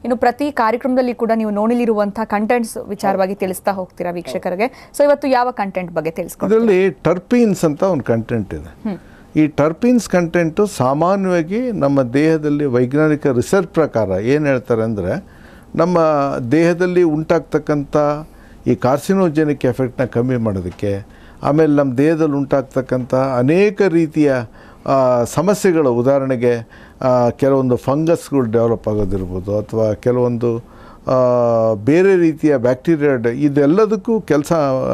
ಇನ್ನು ಪ್ರತಿ ಕಾರ್ಯಕ್ರಮದಲ್ಲಿ ಕೂಡ ನೀವು ನೋಡಿಲಿರುವಂತಹ ಕಂಟೆಂಟ್ಸ್ ವಿಚಾರವಾಗಿ ತಿಳಿಸ್ತಾ ಹೋಗ್ತೀರಾ ವೀಕ್ಷಕರಿಗೆ ಸೊ ಇವತ್ತು ಯಾವ ಕಂಟೆಂಟ್ ಬಗ್ಗೆ ತಿಳಿಸ್ಕೊಡ್ತೀರಾ ಇದರಲ್ಲಿ ಟರ್ಪೀನ್ಸ್ ಅಂತ ಒಂದು ಕಂಟೆಂಟ್ ಇದೆ ಈ ಟರ್ಪೀನ್ಸ್ ಕಂಟೆಂಟು ಸಾಮಾನ್ಯವಾಗಿ ನಮ್ಮ ದೇಹದಲ್ಲಿ ವೈಜ್ಞಾನಿಕ ರಿಸರ್ಚ್ ಪ್ರಕಾರ ಏನು ಹೇಳ್ತಾರೆ ಅಂದರೆ ನಮ್ಮ ದೇಹದಲ್ಲಿ ಉಂಟಾಗ್ತಕ್ಕಂಥ ಈ ಕಾರ್ಸಿನೋಜೆನಿಕ್ ಎಫೆಕ್ಟ್ನ ಕಮ್ಮಿ ಮಾಡೋದಕ್ಕೆ ಆಮೇಲೆ ನಮ್ಮ ದೇಹದಲ್ಲಿ ಉಂಟಾಗ್ತಕ್ಕಂಥ ಅನೇಕ ರೀತಿಯ ಆ, ಸಮಸ್ಯೆಗಳು ಉದಾಹರಣೆಗೆ ಆ, ಕೆಲವೊಂದು ಫಂಗಸ್ಗಳು ಡೆವಲಪ್ ಆಗೋದಿರ್ಬೋದು ಅಥವಾ ಕೆಲವೊಂದು ಆ, ಬೇರೆ ರೀತಿಯ ಬ್ಯಾಕ್ಟೀರಿಯಾ ಡ- ಇದೆಲ್ಲದಕ್ಕೂ ಕೆಲಸ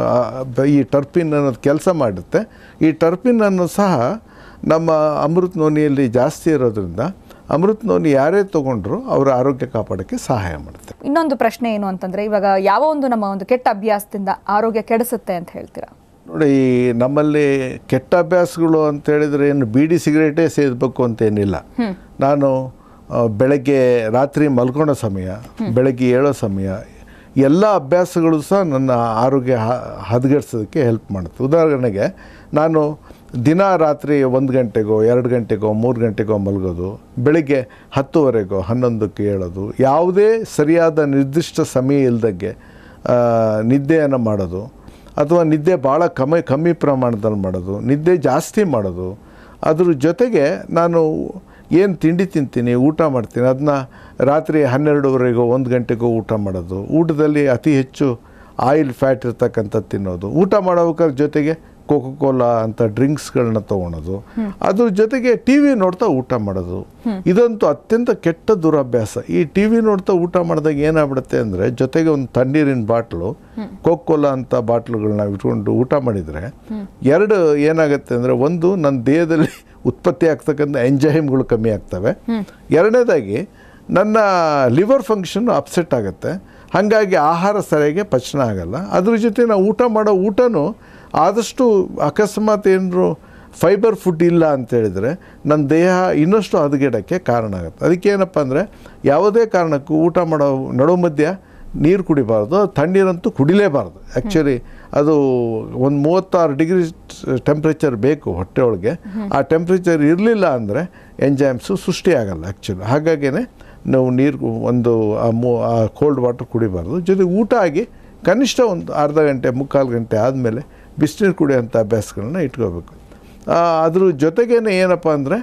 ಈ ಟರ್ಪಿನ್ ಅನ್ನೋದು ಕೆಲಸ ಮಾಡುತ್ತೆ ಈ ಟರ್ಪಿನ್ ಅನ್ನೋ ಸಹ ನಮ್ಮ ಅಮೃತ ನೋನಿಯಲ್ಲಿ ಜಾಸ್ತಿ ಇರೋದ್ರಿಂದ ಅಮೃತ ನೋನಿ ಯಾರೇ ತೊಗೊಂಡ್ರು ಅವರ ಆರೋಗ್ಯ ಕಾಪಾಡೋಕ್ಕೆ ಸಹಾಯ ಮಾಡುತ್ತೆ ಇನ್ನೊಂದು ಪ್ರಶ್ನೆ ಏನು ಅಂತಂದ್ರೆ ಇವಾಗ ಯಾವ ಒಂದು ನಮ್ಮ ಒಂದು ಕೆಟ್ಟ ಅಭ್ಯಾಸದಿಂದ ಆರೋಗ್ಯ ಕೆಡಿಸುತ್ತೆ ಅಂತ ಹೇಳ್ತೀರಾ ನೋಡಿ ಈ ನಮ್ಮಲ್ಲಿ ಕೆಟ್ಟ ಅಭ್ಯಾಸಗಳು ಅಂತ ಹೇಳಿದರೆ ಏನು ಬೀಡಿ ಸಿಗರೇಟೇ ಸೇದಬೇಕು ಅಂತೇನಿಲ್ಲ ನಾನು ಆ, ಬೆಳಗ್ಗೆ ರಾತ್ರಿ ಮಲ್ಕೊಳ್ಳೋ ಸಮಯ ಬೆಳಗ್ಗೆ ಏಳೋ ಸಮಯ ಎಲ್ಲ ಅಭ್ಯಾಸಗಳು ಸಹ ನನ್ನ ಆರೋಗ್ಯ ಹ- ಹದಗೆಡ್ಸೋದಕ್ಕೆ ಹೆಲ್ಪ್ ಮಾಡುತ್ತೆ ಉದಾಹರಣೆಗೆ ನಾನು ದಿನ ರಾತ್ರಿ ಒಂದು ಗಂಟೆಗೋ ಎರಡು ಗಂಟೆಗೋ ಮೂರು ಗಂಟೆಗೋ ಮಲಗೋದು ಬೆಳಿಗ್ಗೆ ಹತ್ತುವರೆಗೋ ಹನ್ನೊಂದಕ್ಕೆ ಏಳೋದು ಯಾವುದೇ ಸರಿಯಾದ ನಿರ್ದಿಷ್ಟ ಸಮಯ ಇಲ್ದಂಗೆ ಆ, ನಿದ್ದೆಯನ್ನು ಮಾಡೋದು ಅಥವಾ ನಿದ್ದೆ ಭಾಳ ಕಮ್ಮಿ ಕಮ್ಮಿ ಪ್ರಮಾಣದಲ್ಲಿ ಮಾಡೋದು ನಿದ್ದೆ ಜಾಸ್ತಿ ಮಾಡೋದು ಅದ್ರ ಜೊತೆಗೆ ನಾನು ಏನು ತಿಂಡಿ ತಿಂತೀನಿ ಊಟ ಮಾಡ್ತೀನಿ ಅದನ್ನ ರಾತ್ರಿ ಹನ್ನೆರಡುವರೆಗೋ ಒಂದು ಗಂಟೆಗೋ ಊಟ ಮಾಡೋದು ಊಟದಲ್ಲಿ ಅತಿ ಹೆಚ್ಚು ಆಯಿಲ್ ಫ್ಯಾಟ್ ಇರ್ತಕ್ಕಂಥದ್ದು ತಿನ್ನೋದು ಊಟ ಮಾಡೋಬೇಕಾದ್ರೆ ಜೊತೆಗೆ ಕೋಕೋ ಕೋಲಾ ಅಂತ ಡ್ರಿಂಕ್ಸ್ಗಳನ್ನ ತೊಗೊಳೋದು ಅದ್ರ ಜೊತೆಗೆ ಟಿ ವಿ ನೋಡ್ತಾ ಊಟ ಮಾಡೋದು ಇದಂತೂ ಅತ್ಯಂತ ಕೆಟ್ಟ ದುರಭ್ಯಾಸ ಈ ಟಿ ವಿ ನೋಡ್ತಾ ಊಟ ಮಾಡಿದಾಗ ಏನಾಗ್ಬಿಡುತ್ತೆ ಅಂದರೆ ಜೊತೆಗೆ ಒಂದು ತಣ್ಣೀರಿನ ಬಾಟ್ಲು ಕೋಕೋ ಕೋಲಾ ಅಂತ ಬಾಟ್ಲುಗಳನ್ನ ಇಟ್ಕೊಂಡು ಊಟ ಮಾಡಿದರೆ ಎರಡು ಏನಾಗುತ್ತೆ ಅಂದರೆ ಒಂದು ನನ್ನ ದೇಹದಲ್ಲಿ ಉತ್ಪತ್ತಿ ಆಗ್ತಕ್ಕಂಥ ಎಂಜೈಮ್ಗಳು ಕಮ್ಮಿ ಆಗ್ತವೆ ಎರಡನೇದಾಗಿ ನನ್ನ ಲಿವರ್ ಫಂಕ್ಷನ್ ಅಪ್ಸೆಟ್ ಆಗುತ್ತೆ ಹಾಗಾಗಿ ಆಹಾರ ಸರಿಯಾಗಿ ಪಚನ ಆಗಲ್ಲ ಅದ್ರ ಜೊತೆ ನಾವು ಊಟ ಮಾಡೋ ಊಟನೂ ಆದಷ್ಟು ಅಕಸ್ಮಾತ್ ಏನಾದ್ರು ಫೈಬರ್ ಫುಡ್ ಇಲ್ಲ ಅಂತ ಹೇಳಿದರೆ ನನ್ನ ದೇಹ ಇನ್ನಷ್ಟು ಹದಗೆಡೋಕ್ಕೆ ಕಾರಣ ಆಗುತ್ತೆ ಅದಕ್ಕೆ ಏನಪ್ಪ ಅಂದರೆ ಯಾವುದೇ ಕಾರಣಕ್ಕೂ ಊಟ ಮಾಡೋ ನಡು ಮಧ್ಯ ನೀರು ಕುಡಿಬಾರ್ದು ತಣ್ಣೀರಂತೂ ಕುಡಿಲೇಬಾರ್ದು ಆ್ಯಕ್ಚುಲಿ ಅದು ಒಂದು ಮೂವತ್ತಾರು ಡಿಗ್ರಿ ಟೆಂಪ್ರೇಚರ್ ಬೇಕು ಹೊಟ್ಟೆ ಒಳಗೆ ಆ ಟೆಂಪ್ರೇಚರ್ ಇರಲಿಲ್ಲ ಅಂದರೆ ಎಂಜೈಮ್ಸು ಸೃಷ್ಟಿಯಾಗಲ್ಲ ಆ್ಯಕ್ಚುಲಿ ಹಾಗಾಗಿನೇ ನಾವು ನೀರು ಒಂದು ಆ ಮೂ ಆ ಕೋಲ್ಡ್ ವಾಟರ್ ಕುಡಿಬಾರ್ದು ಜೊತೆಗೆ ಊಟ ಆಗಿ ಕನಿಷ್ಠ ಒಂದು ಅರ್ಧ ಗಂಟೆ ಮುಕ್ಕಾಲು ಗಂಟೆ ಆದಮೇಲೆ ಬಿಸಿನೀರು ಕುಡಿಯೋಂಥ ಅಭ್ಯಾಸಗಳನ್ನ ಇಟ್ಕೋಬೇಕು ಆ, ಅದ್ರ ಜೊತೆಗೇನೆ ಏನಪ್ಪ ಅಂದರೆ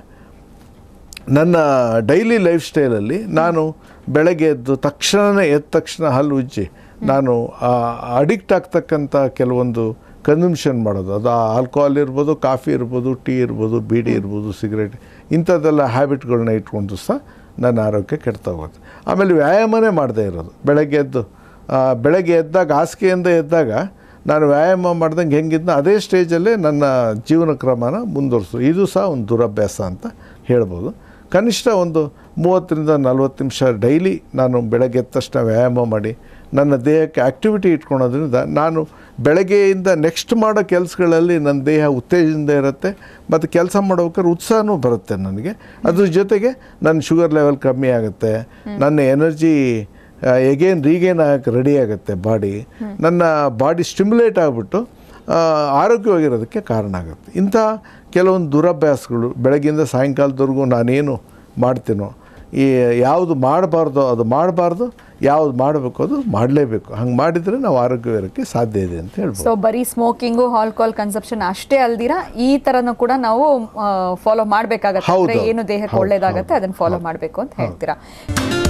ನನ್ನ ಡೈಲಿ ಲೈಫ್ ಸ್ಟೈಲಲ್ಲಿ ನಾನು ಬೆಳಗ್ಗೆ ಎದ್ದು ತಕ್ಷಣವೇ ಎದ್ದ ತಕ್ಷಣ ಹಲ್ಲು ಉಜ್ಜಿ ನಾನು ಅಡಿಕ್ಟ್ ಆಗ್ತಕ್ಕಂಥ ಕೆಲವೊಂದು ಕನ್ಸಂಪ್ಷನ್ ಮಾಡೋದು ಅದು ಆಲ್ಕೋಹಾಲ್ ಇರ್ಬೋದು ಕಾಫಿ ಇರ್ಬೋದು ಟೀ ಇರ್ಬೋದು ಬೀಡಿ ಇರ್ಬೋದು ಸಿಗರೇಟ್ ಇಂಥದ್ದೆಲ್ಲ ಹ್ಯಾಬಿಟ್ಗಳನ್ನ ಇಟ್ಕೊಂಡು ಸಹ ನನ್ನ ಆರೋಗ್ಯ ಕೆಡ್ತಾ ಹೋಗುತ್ತೆ ಆಮೇಲೆ ವ್ಯಾಯಾಮನೇ ಮಾಡದೇ ಇರೋದು ಬೆಳಗ್ಗೆ ಎದ್ದು ಆ, ಬೆಳಗ್ಗೆ ಎದ್ದಾಗ ಹಾಸಿಗೆಯಿಂದ ಎದ್ದಾಗ ನಾನು ವ್ಯಾಯಾಮ ಮಾಡ್ದಂಗೆ ಹೆಂಗಿದ್ನ ಅದೇ ಸ್ಟೇಜಲ್ಲೇ ನನ್ನ ಜೀವನ ಕ್ರಮನ ಮುಂದುವರಿಸು ಇದು ಸಹ ಒಂದು ದುರಭ್ಯಾಸ ಅಂತ ಹೇಳ್ಬೋದು ಕನಿಷ್ಠ ಒಂದು ಮೂವತ್ತರಿಂದ ನಲ್ವತ್ತು ನಿಮಿಷ ಡೈಲಿ ನಾನು ಬೆಳಗ್ಗೆ ಎದ್ದ ತಕ್ಷಣ ವ್ಯಾಯಾಮ ಮಾಡಿ ನನ್ನ ದೇಹಕ್ಕೆ ಆ್ಯಕ್ಟಿವಿಟಿ ಇಟ್ಕೊಳೋದ್ರಿಂದ ನಾನು ಬೆಳಗ್ಗೆಯಿಂದ ನೆಕ್ಸ್ಟ್ ಮಾಡೋ ಕೆಲಸಗಳಲ್ಲಿ ನನ್ನ ದೇಹ ಉತ್ತೇಜನದಿಂದ ಇರುತ್ತೆ ಮತ್ತು ಕೆಲಸ ಮಾಡ್ಬೇಕಾದ್ರೆ ಉತ್ಸಾಹನೂ ಬರುತ್ತೆ ನನಗೆ ಅದ್ರ ಜೊತೆಗೆ ನನ್ನ ಶುಗರ್ ಲೆವೆಲ್ ಕಮ್ಮಿ ಆಗುತ್ತೆ ನನ್ನ ಎನರ್ಜಿ ಎಗೇನ್ ರೀಗೇನ್ ಆಗಕ್ಕೆ ರೆಡಿ ಆಗುತ್ತೆ ಬಾಡಿ ನನ್ನ ಬಾಡಿ ಸ್ಟಿಮ್ಯುಲೇಟ್ ಆಗಿಬಿಟ್ಟು ಆರೋಗ್ಯವಾಗಿರೋದಕ್ಕೆ ಕಾರಣ ಆಗುತ್ತೆ ಇಂಥ ಕೆಲವೊಂದು ದುರಭ್ಯಾಸಗಳು ಬೆಳಗ್ಗಿಂದ ಸಾಯಂಕಾಲದವರೆಗೂ ನಾನೇನು ಮಾಡ್ತೀನೋ ಈ ಯಾವುದು ಮಾಡಬಾರ್ದೋ ಅದು ಮಾಡಬಾರ್ದು ಯಾವುದು ಮಾಡಬೇಕು ಅದು ಮಾಡಲೇಬೇಕು ಹಂಗೆ ಮಾಡಿದರೆ ನಾವು ಆರೋಗ್ಯವಿರೋಕ್ಕೆ ಸಾಧ್ಯ ಇದೆ ಅಂತ ಹೇಳ್ಬೋದು ಸೊ ಬರೀ ಸ್ಮೋಕಿಂಗು ಆಲ್ಕೋಹಾಲ್ ಕನ್ಸಪ್ಷನ್ ಅಷ್ಟೇ ಅಲ್ದಿರಾ ಈ ತರನು ಕೂಡ ನಾವು ಫಾಲೋ ಮಾಡ್ಬೇಕಾಗತ್ತೆ ಹೌದು. ಅಂದ್ರೆ ಏನು ದೇಹಕ್ಕೆ ಹೌದು, ಒಳ್ಳೇದಾಗತ್ತೆ ಹೌದು, ಅದನ್ನ ಫಾಲೋ ಮಾಡ್ಬೇಕು ಅಂತ ಹೇಳ್ತೀರಾ